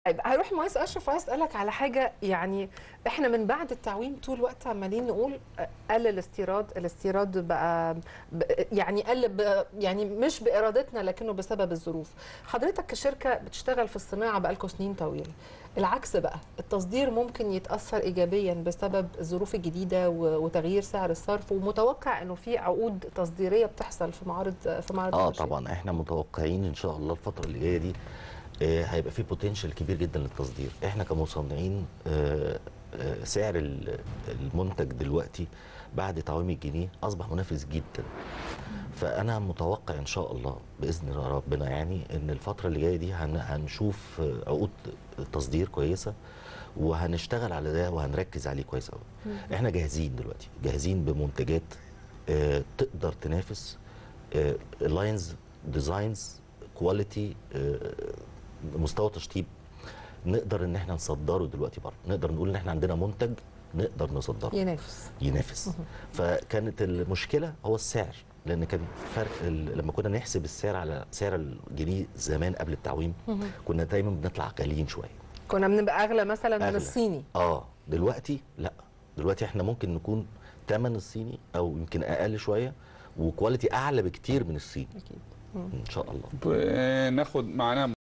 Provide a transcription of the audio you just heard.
طيب هروح مهندس اشرف عايز اسالك على حاجه يعني احنا من بعد التعويم طول الوقت عمالين نقول قل الاستيراد الاستيراد بقى ب- يعني قل ب- يعني مش بارادتنا لكنه بسبب الظروف حضرتك كشركه بتشتغل في الصناعه بقالكم سنين طويله العكس بقى التصدير ممكن يتاثر ايجابيا بسبب الظروف الجديده و- وتغيير سعر الصرف ومتوقع انه في عقود تصديريه بتحصل في معارض في معرض اه المنشآت. طبعا احنا متوقعين ان شاء الله الفتره اللي جايه دي آه، هيبقى في بوتنشال كبير جدا للتصدير احنا كمصنعين آه، آه، سعر ال- المنتج دلوقتي بعد تعويم الجنيه اصبح منافس جدا فانا متوقع ان شاء الله باذن ربنا يعني ان الفتره اللي جايه دي هن- هنشوف آه، عقود تصدير كويسه وهنشتغل على ده وهنركز عليه كويس قوي احنا جاهزين دلوقتي جاهزين بمنتجات آه، تقدر تنافس لاينز ديزاينز كواليتي مستوى تشطيب نقدر ان احنا نصدره دلوقتي بره نقدر نقول ان احنا عندنا منتج نقدر نصدره ينافس ينافس فكانت المشكله هو السعر لان كان فرق ال- لما كنا نحسب السعر على سعر الجنيه زمان قبل التعويم كنا دايما بنطلع غاليين شويه كنا بنبقى اغلى مثلا من أغلى. الصيني اه دلوقتي لا دلوقتي احنا ممكن نكون ثمن الصيني او يمكن اقل شويه وكواليتي اعلى بكتير من الصيني اكيد ان شاء الله ب- ناخد معانا